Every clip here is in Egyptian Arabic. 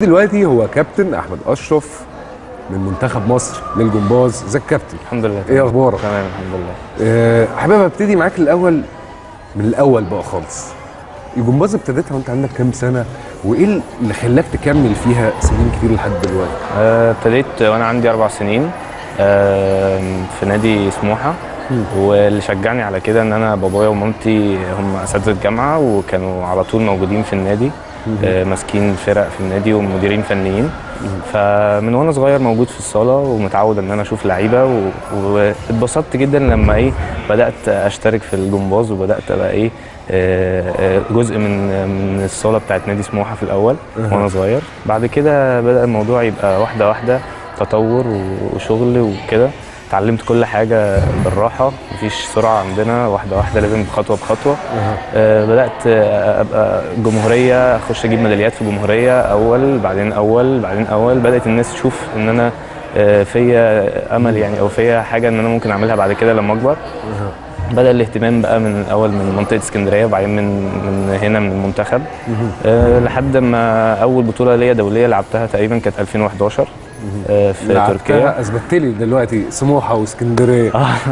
دلوقتي هو كابتن احمد اشرف من منتخب مصر للجمباز ازيك كابتن الحمد لله ايه اخبارك تمام الحمد لله أه حابب ابتدي معاك الاول من الاول بقى خالص الجمباز ابتديتها وانت عندك كام سنه وايه اللي خلاك تكمل فيها سنين كتير لحد دلوقتي آه، ابتديت وانا عندي اربع سنين آه، في نادي سموحه واللي شجعني على كده ان انا بابايا ومامتي هم اساتذه جامعه وكانوا على طول موجودين في النادي آه، ماسكين فرق في النادي ومديرين فنيين فمن وانا صغير موجود في الصاله ومتعود ان انا اشوف لعيبه و- واتبسطت جدا لما ايه بدات اشترك في الجمباز وبدات ابقى ايه آه، آه، جزء من من الصاله بتاعت نادي سموحه في الاول وانا صغير بعد كده بدا الموضوع يبقى واحده واحده تطور وشغل وكده اتعلمت كل حاجه بالراحه مفيش سرعه عندنا واحده واحده لازم خطوه بخطوه آه، بدات آه، ابقى جمهوريه اخش اجيب ميداليات في جمهوريه اول بعدين اول بعدين اول بدات الناس تشوف ان انا آه، فيا امل يعني او فيا حاجه ان انا ممكن اعملها بعد كده لما اكبر بدا الاهتمام بقى من الاول من منطقه اسكندريه وبعدين من من هنا من المنتخب أه لحد ما اول بطوله ليا دوليه لعبتها تقريبا كانت 2011 أه في لعبتها، تركيا اثبتت لي دلوقتي سموحه واسكندريه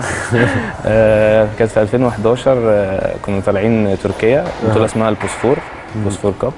أه كانت في 2011 أه كنا طالعين تركيا بطوله اسمها البوسفور بوسفور كاب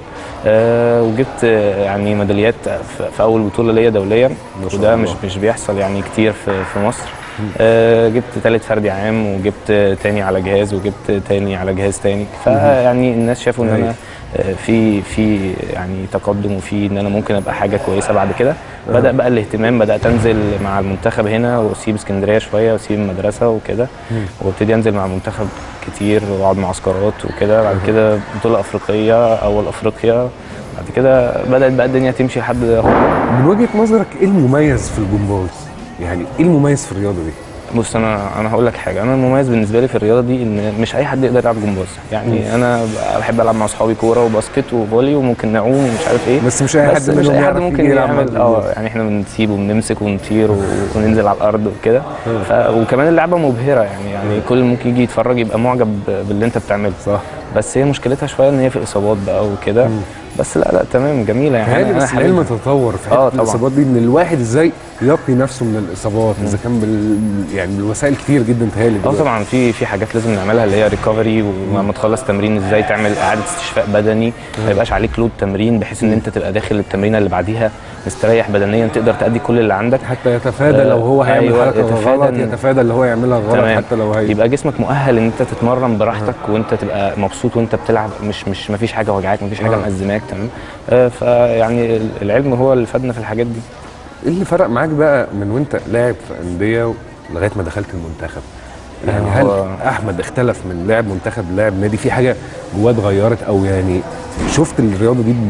أه وجبت آه، يعني ميداليات في في اول بطوله ليا دوليا ما شاء وده الله. مش مش بيحصل يعني كتير في في مصر آه، جبت ثالث فردي عام وجبت تاني على جهاز وجبت تاني على جهاز تاني فيعني الناس شافوا ان انا هايل. آه، في في يعني تقدم وفي ان انا ممكن ابقى حاجه كويسه بعد كده بدا بقى الاهتمام بدات انزل مع المنتخب هنا واسيب اسكندريه شويه واسيب المدرسه وكده وابتدي انزل مع المنتخب كتير واقعد معسكرات وكده بعد كده بطوله افريقيه اول افريقيا بعد كده بدات بقى الدنيا تمشي لحد اهو من وجهه نظرك ايه المميز في الجمباز يعني ايه المميز في الرياضه دي بص انا انا هقول لك حاجه انا المميز بالنسبه لي في الرياضه دي ان مش اي حد يقدر يلعب جمباز يعني انا بحب العب مع اصحابي كوره وباسكت وفولي وممكن نعوم ومش عارف ايه بس مش اي حد بس مش منهم اي حد يعرف ممكن يجي يلعب مع يعمل اه الجمباز. يعني احنا بنسيب وبنمسك ونطير و- وننزل على الارض وكده ف... وكمان اللعبه مبهره يعني يعني كل ممكن يجي يتفرج يبقى معجب باللي انت بتعمله صح بس هي مشكلتها شويه ان هي في اصابات بقى وكده بس لا لا تمام جميله يعني تهيألي أنا بس حاببها. العلم تطور في آه، حته طبعاً. الاصابات دي ان الواحد ازاي يقي نفسه من الاصابات اذا كان بال يعني بالوسائل كتير جدا تهيألي اه دلوقتي. طبعا في في حاجات لازم نعملها اللي هي ريكفري ولما تخلص تمرين ازاي تعمل اعاده استشفاء بدني ما يبقاش عليك لود تمرين بحيث ان انت تبقى داخل التمرينه اللي بعديها مستريح بدنيا تقدر تأدي كل اللي عندك حتى يتفادى آه، لو هو هيعمل أيوة، حركه يتفادى غلط إن- يتفادى اللي هو يعملها غلط تمام. حتى لو هي يبقى جسمك مؤهل ان انت تتمرن براحتك وانت تبقى مبسوط وانت بتلعب مش مش ما فيش حاجه وجعاك ما فيش حاجه آه. مأزماك تمام آه فيعني العلم هو اللي فادنا في الحاجات دي ايه اللي فرق معاك بقى من وانت لاعب في انديه لغايه ما دخلت المنتخب يعني هل هو- احمد اختلف من لاعب منتخب للاعب نادي في حاجه جواه اتغيرت او يعني شفت الرياضه دي ب-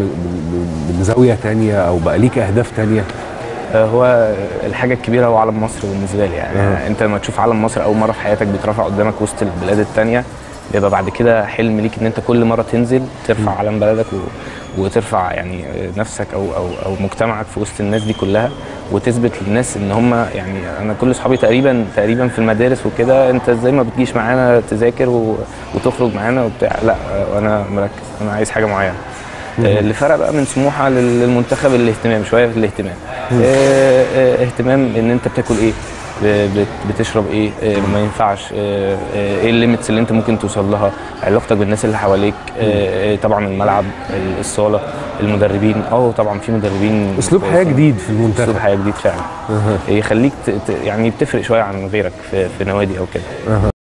ب- من زاويه تانية او بقى ليك اهداف تانية آه، هو الحاجه الكبيره هو علم مصر بالنسبه لي يعني آه. انت لما تشوف علم مصر اول مره في حياتك بيترفع قدامك وسط البلاد التانية بيبقى بعد كده حلم ليك ان انت كل مره تنزل ترفع علم بلدك و... وترفع يعني نفسك او او او مجتمعك في وسط الناس دي كلها وتثبت للناس ان هم يعني انا كل اصحابي تقريبا تقريبا في المدارس وكده انت ازاي ما بتجيش معانا تذاكر و... وتخرج معانا وبتاع لا آه، انا مركز انا عايز حاجه معينه آه، اللي فرق بقى من سموحه لل- للمنتخب الاهتمام شويه في الاهتمام آه، آه، اهتمام ان انت بتاكل ايه ب- بت- بتشرب ايه آه، ما ينفعش آه، آه، ايه الليميتس اللي انت ممكن توصل لها علاقتك بالناس اللي حواليك آه، آه، طبعا الملعب ال- الصاله المدربين اه طبعا في مدربين اسلوب حياه كويسين. جديد في اسلوب المنتخب حياه جديد فعلا يخليك ت- ت- يعني بتفرق شويه عن غيرك في, في نوادي او كده